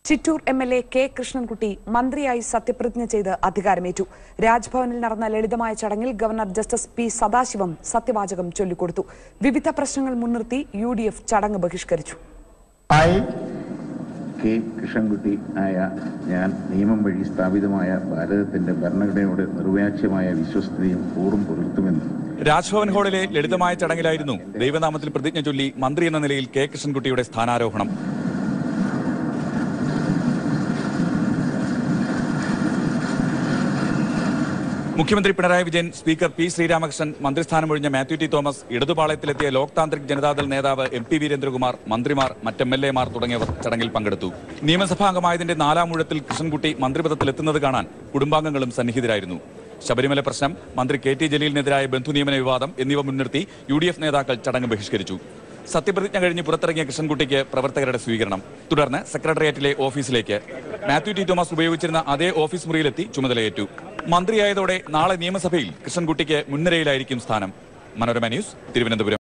Chittur M L A K Krishnankutty മന്ത്രിയായി സത്യപ്രതിജ്ഞ ചെയ്ത് അധികാരമേറ്റു രാജ്ഭവനിൽ നടന്ന ലളിതമായ ചടങ്ങിൽ ഗവർണർ ജസ്റ്റിസ് പി സദാശിവം സത്യവാചകം ചൊല്ലിക്കൊടുത്തു വിവിധ പ്രശ്നങ്ങൾ മുൻനിർത്തി യു ഡി എഫ് ചടങ്ങ് ബഹിഷ്കരിച്ചു ഐ കെ കൃഷ്ണൻകുട്ടി ആയ ഞാൻ നിയമം വഴി സ്ഥാപിതമായ ഭാരതത്തിന്റെ ഭരണഘടനയോട് നിർവ്യാജ്യമായ വിശ്വസ്തയും കൂറും പുലർത്തുമെന്ന് രാജ്ഭവൻ ഹാളിലെ ലളിതമായ ചടങ്ങിലായിരുന്നു ദൈവനാമത്തിൽ പ്രതിജ്ഞ ചൊല്ലി മന്ത്രി എന്ന നിലയിൽ കെ കൃഷ്ണൻകുട്ടിയുടെ സ്ഥാനാരോഹണം മുഖ്യമന്ത്രി പിണറായി വിജയൻ സ്പീക്കർ പി ശ്രീരാമകൃഷ്ണൻ മന്ത്രിസ്ഥാനമൊഴിഞ്ഞ മാത്യു ടി തോമസ് ഇടതുപാളയത്തിലെത്തിയ ലോക് താന്ത്രിക് ജനതാദൾ നേതാവ് എം പി വീരേന്ദ്രകുമാർ മന്ത്രിമാർ മറ്റ് എം എൽ എമാർ തുടങ്ങിയവർ ചടങ്ങിൽ പങ്കെടുത്തു നിയമസഭാംഗമായതിന്റെ നാലാം ഊഴത്തിൽ കൃഷ്ണൻകുട്ടി മന്ത്രിപദത്തിലെത്തുന്നത് കാണാൻ കുടുംബാംഗങ്ങളും സന്നിഹിതരായിരുന്നു ശബരിമല പ്രശ്നം മന്ത്രി കെ ടി ജലീലിനെതിരായ ബന്ധുനിയമന വിവാദം എന്നിവ മുൻനിർത്തി യു ഡി എഫ് നേതാക്കൾ ചടങ്ങ് ബഹിഷ്കരിച്ചു സത്യപ്രതിജ്ഞ കഴിഞ്ഞ് പുറത്തിറങ്ങിയ കൃഷ്ണൻകുട്ടിക്ക് പ്രവർത്തകരുടെ സ്വീകരണം തുടർന്ന് സെക്രട്ടേറിയറ്റിലെ ഓഫീസിലേക്ക് മാത്യു ടി തോമസ് ഉപയോഗിച്ചിരുന്ന അതേ ഓഫീസ് മുറിയിലെത്തി ചുമതലയേറ്റു മന്ത്രിയായതോടെ നാളെ നിയമസഭയിൽ കൃഷ്ണൻകുട്ടിക്ക് മുൻനിരയിലായിരിക്കും സ്ഥാനം മനോരമ ന്യൂസ് തിരുവനന്തപുരം